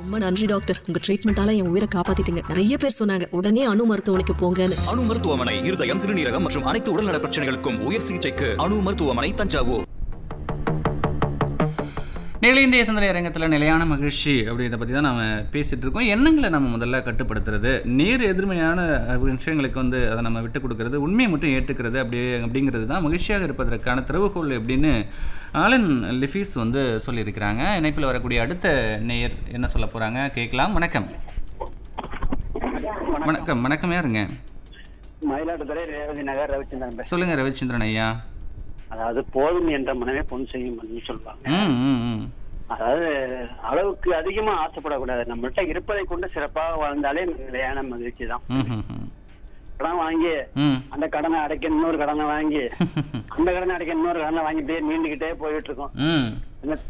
ரொம்ப நன்றி டாக்டர் உங்க ட்ரீட்மெண்டால என் உயிரை காப்பாத்திட்டீங்க நிறைய பேர் சொன்னாங்க உடனே அணு மருத்துவமனைக்கு போங்கன்னு அணு மருத்துவமனை இருதயம் சிறுநீரகம் மற்றும் அனைத்து உடல்நல பிரச்சனைகளுக்கும் உயர் சிகிச்சைக்கு அணு மருத்துவமனை தஞ்சாவூர் நிலை இன்றைய சிந்தனை அரங்கத்தில் நிலையான மகிழ்ச்சி அப்படின்றத பற்றி தான் நம்ம பேசிகிட்டு இருக்கோம் எண்ணங்களை நம்ம முதல்ல கட்டுப்படுத்துறது நேர் எதிர்மையான அஹ், விஷயங்களுக்கு வந்து அதை நம்ம விட்டு கொடுக்கறது உண்மையை மட்டும் ஏற்றுக்கிறது அப்படி அப்படிங்கிறது தான் மகிழ்ச்சியாக இருப்பதற்கான திறவுகோல் அப்படின்னு ஆலன் லிஃபீஸ் வந்து சொல்லியிருக்கிறாங்க இணைப்பில் வரக்கூடிய அடுத்த நேயர் என்ன சொல்ல போகிறாங்க கேட்கலாம் வணக்கம் வணக்கம் வணக்கம் யாருங்க மயிலாடுதுறை ரேவதி நகர் ரவிச்சந்திரன் பேசுறேன். சொல்லுங்கள் ரவிச்சந்திரன் ஐயா அதாவது போதும் என்ற மனமே பொன் செய்யும் அப்படின்னு சொல்லுவாங்க ம் ம் ம் அதாவது அளவுக்கு அதிகமா ஆசைப்படக்கூடாது நம்மள்ட்ட இருப்பதை கொண்டு சிறப்பாக வாழ்ந்தாலே நிலையான மகிழ்ச்சி தான் ம் ம் ம் கடன் வாங்கி ம் அந்த கடனை அடைக்க இன்னொரு கடனை வாங்கி அந்த கடனை அடைக்க இன்னொரு கடனை வாங்கி இப்படியே நீண்டுகிட்டே போயிட்டு இருக்கோம் ம் என்ன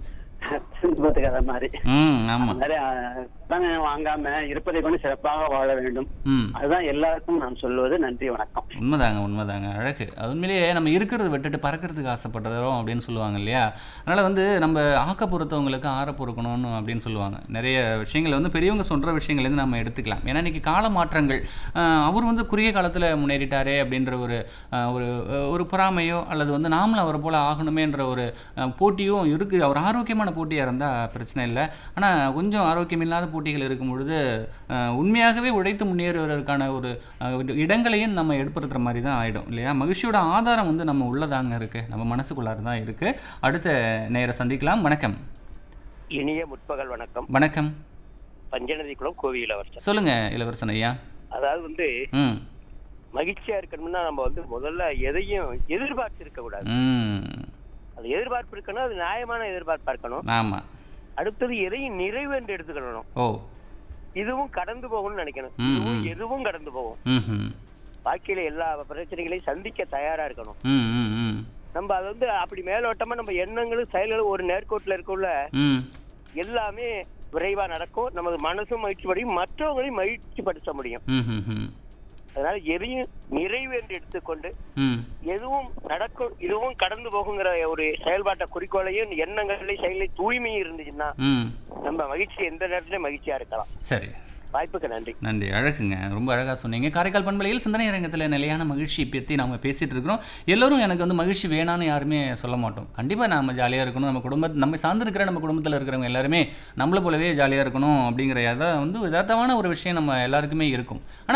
சிந்து கதை மாதிரி ம் ஆமாம் அந்த மாதிரி அஹ், கடனை வாங்காம இருப்பதை கொண்டு சிறப்பாக வாழ வேண்டும் ம் அதுதான் எல்லாருக்கும் நான் சொல்லுவது நன்றி வணக்கம் உண்மைதாங்க உண்மைதாங்க அழகு அது உண்மையிலேயே நம்ம இருக்கிறத விட்டுட்டு பறக்கிறதுக்கு ஆசைப்படுறோம் அப்படின்னு சொல்லுவாங்க இல்லையா அதனால் வந்து நம்ம ஆக்க பொறுத்தவங்களுக்கு ஆற பொறுக்கணும்னு அப்படின்னு சொல்லுவாங்க நிறைய விஷயங்கள் வந்து பெரியவங்க சொல்கிற விஷயங்கள்லேருந்து நம்ம எடுத்துக்கலாம் ஏன்னா இன்றைக்கி கால மாற்றங்கள் ஆஹ், அவர் வந்து குறுகிய காலத்தில் முன்னேறிட்டாரே அப்படின்ற ஒரு ஆஹ், ஒரு ஒரு பொறாமையோ அல்லது வந்து நாமளும் அவரை போல் ஆகணுமேன்ற ஒரு ஆஹ், போட்டியும் இருக்குது அவர் ஆரோக்கியமான போட்டியாக இருந்தால் பிரச்சனை இல்லை ஆனால் கொஞ்சம் ஆரோக்கியம் இல்லாத போட்டிகள் இருக்கும் பொழுது ஆஹ், உண்மையாகவே உழைத்து முன்னேறுவதற்கான ஒரு ஆஹ், ஒரு இடங்களையும் நம்ம ஏற்படுத்துகிற மாதிரி தான் ஆகிடும் இல்லையா மகிழ்ச்சியோட ஆதாரம் வந்து நம்ம உள்ளதாங்க இருக்குது நம்ம மனசுக்குள்ளார தான் இருக்குது அடுத்த நேர சந்திக்கலாம் வணக்கம் இனிய முற்பகல் வணக்கம் வணக்கம் பஞ்சநதி குளம் கோவி இளவரசன் சொல்லுங்க இளவரசன் ஐயா அதாவது வந்து ம் மகிழ்ச்சியா இருக்கணும்னா நம்ம வந்து முதல்ல எதையும் எதிர்பார்த்து இருக்க கூடாது ம் அது எதிர்பார்ப்பு இருக்கணும் அது நியாயமான எதிர்பார்ப்பா இருக்கணும் ஆமாம் அடுத்தது எதையும் நிறைவேண்டு எடுத்துக்கணும் ஓ இதுவும் கடந்து போகும்னு நினைக்கணும் ம், இதுவும் ம். எதுவும் கடந்து போகும் ம் ம் வாழ்க்கையில எல்லா பிரச்சனைகளையும் சந்திக்க தயாரா இருக்கணும் ம் ம் ம் நம்ம அது வந்து அப்படி மேலோட்டமா நம்ம எண்ணங்களும் செயல்களும் ஒரு நேர்கோட்டுல இருக்கக்குள்ள ம் எல்லாமே விரைவா நடக்கும் நமது மனசும் மகிழ்ச்சி படையும் மற்றவங்களையும் மகிழ்ச்சி படுத்த முடியும் ம் ம் ம் அதனால எதையும் நிறைவேண்டு எடுத்துக்கொண்டு ம் எதுவும் நடக்கும் இதுவும் கடந்து போகுங்கிற ஒரு செயல்பாட்டை குறிக்கோளையும் எண்ணங்களையும் செயலையும் தூய்மை இருந்துச்சுன்னா ம் நம்ம மகிழ்ச்சி எந்த நேரத்திலும் மகிழ்ச்சியா இருக்கலாம் சரி வாய்ப்புக்கு நன்றி நன்றி அழகுங்க ரொம்ப அழகாக சொன்னீங்க காரைக்கால் பண்பலையில் சிந்தனை அரங்கத்தில் நிலையான மகிழ்ச்சி பற்றி நம்ம பேசிகிட்டு இருக்கிறோம் எல்லோரும் எனக்கு வந்து மகிழ்ச்சி வேணான்னு யாருமே சொல்ல மாட்டோம் கண்டிப்பாக நம்ம ஜாலியாக இருக்கணும் நம்ம குடும்ப நம்ம சார்ந்திருக்கிற நம்ம குடும்பத்தில் இருக்கிறவங்க எல்லாருமே நம்மளை போலவே ஜாலியாக இருக்கணும் அப்படிங்கிற எதாவது வந்து யதார்த்தமான ஒரு விஷயம் நம்ம எல்லாருக்குமே இருக்கும் ஆனால்